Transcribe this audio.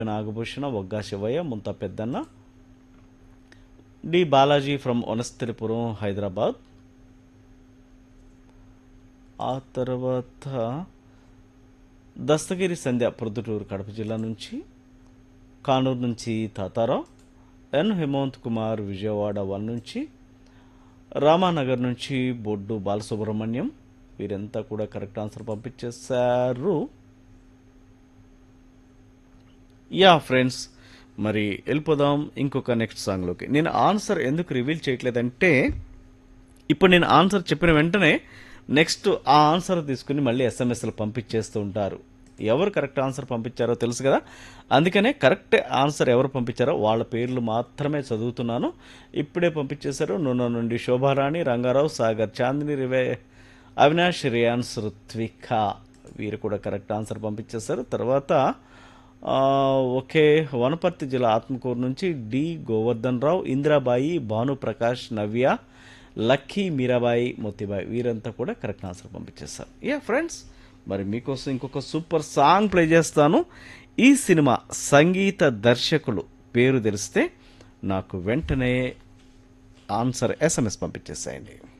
Nagabhushana ఒగ్గా Shivayya Muntha Peddanna D Balaji from Vanasthalipuram Hyderabad ఆ తర్వాత దస్తగిరి సంధ్య ప్రొద్దుటూరు కడప జిల్లా నుంచి కానూరు నుంచి తాతారావు ఎన్ హేమంత్ కుమార్ విజయవాడ వన్ నుంచి రామానగర్ నుంచి బొడ్డు బాలసుబ్రహ్మణ్యం వీరంతా కూడా కరెక్ట్ ఆన్సర్ పంపించేశారు యా ఫ్రెండ్స్ మరి వెళ్ళిపోదాం ఇంకొక నెక్స్ట్ సాంగ్లోకి నేను ఆన్సర్ ఎందుకు రివీల్ చేయట్లేదంటే ఇప్పుడు నేను ఆన్సర్ చెప్పిన వెంటనే నెక్స్ట్ ఆ ఆన్సర్ తీసుకుని మళ్ళీ ఎస్ఎంఎస్లు పంపించేస్తూ ఉంటారు ఎవరు కరెక్ట్ ఆన్సర్ పంపించారో తెలుసు కదా అందుకనే కరెక్ట్ ఆన్సర్ ఎవరు పంపించారో వాళ్ళ పేర్లు మాత్రమే చదువుతున్నాను ఇప్పుడే పంపించేశారు నూనె నుండి శోభారాణి రంగారావు సాగర్ చాందిని రివే అవినాష్ రియాన్స్ రుత్విక వీరు కూడా కరెక్ట్ ఆన్సర్ పంపించేశారు తర్వాత ఆ, ఒకే వనపర్తి జిల్లా ఆత్మకూరు నుంచి డి గోవర్ధన్ రావు ఇందిరాబాయి భానుప్రకాష్ నవ్య లక్కీ మీరాబాయి మోతిబాయి వీరంతా కూడా కరెక్ట్ ఆన్సర్ పంపించేస్తారు యా ఫ్రెండ్స్ మరి మీకోసం ఇంకొక సూపర్ సాంగ్ ప్లే చేస్తాను ఈ సినిమా సంగీత దర్శకులు పేరు తెలిస్తే నాకు వెంటనే ఆన్సర్ ఎస్ఎంఎస్ పంపించేసేయండి